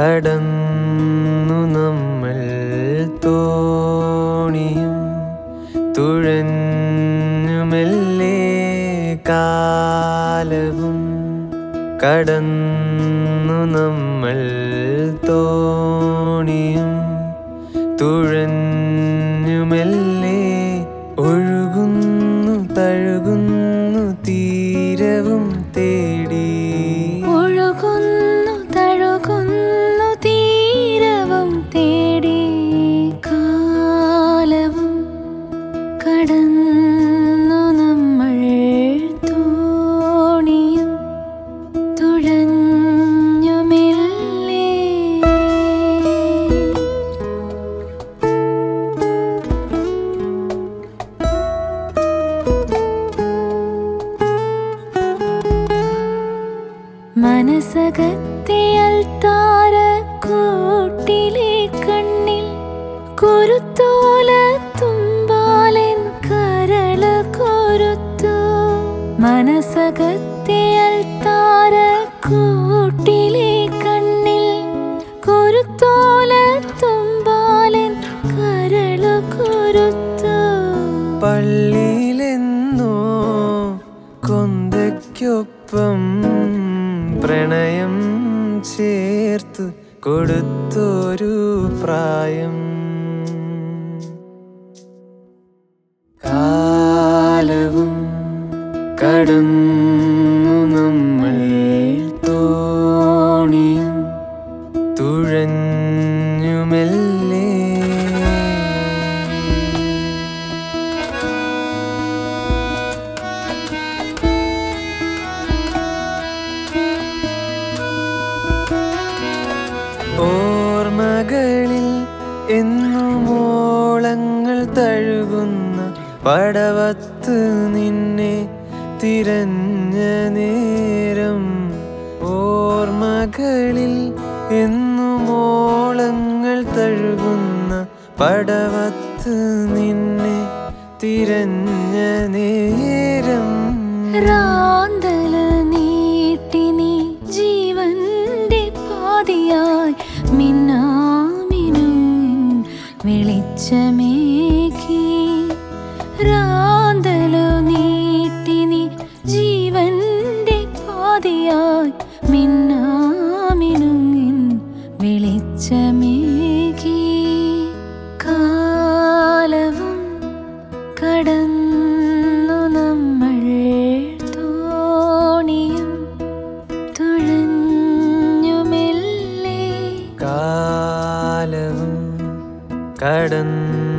കടന്നു നമ്മൾ തോണിയും തുഴഞ്ഞുമെല്ലേ കാലവും കടന്നു നമ്മൾ തോണിയും തുഴഞ്ഞുമെല്ലേ ഒഴുകുന്നു തഴുകുന്നു തീരവും തേടി ഒഴുകുന്നു തഴുകുന്നു തീരവും തേടി കാലവും കടന്നു നമ്മൾ തോണിയും തുഴഞ്ഞുമില്ലേ മനസകത്തെ അൽത്താര കൂട്ടിലെ കണ്ണിൽ കുരുത്തോല തുമ്പാലൻ കരള കൊരുത്തു മനസകത്തെ അൽത്താര കൂട്ടിലെ കണ്ണിൽ കുരുത്തോല തുമ്പാലൻ കരള കൊരുത്തു പള്ളിയിലെന്നോ കൊന്തയ്ക്കൊപ്പം പ്രണയം ചേർത്തു കൊടുത്തൊരു പ്രായം കാലവും കടന്നു നമ്മൾ തോണിയും തുഴഞ്ഞുമെല്ലേ ഓർമ്മകളിൽ എന്നുമോളങ്ങൾ തഴുകുന്ന പടവത്ത് നിന്നെ തിരഞ്ഞ നേരം ഓർമ്മകളിൽ എന്നുമോളങ്ങൾ തഴുകുന്ന പടവത്ത് നിന്നെ തിരഞ്ഞ നേരം റാന്തല നീട്ടി നീ ജീവന്റെ പാതിയായി മിന്നാമിനും വെളിച്ചമേകി റാന്തല നീട്ടി നീ ജീവന്റെ പാതിയായി മിന്നാമിനും വെളിച്ചമേകി കാലവും കടന്നു നമ്മൾ തോണിയും തുഴഞ്ഞുമെല്ലേ കാലവും കടന്നു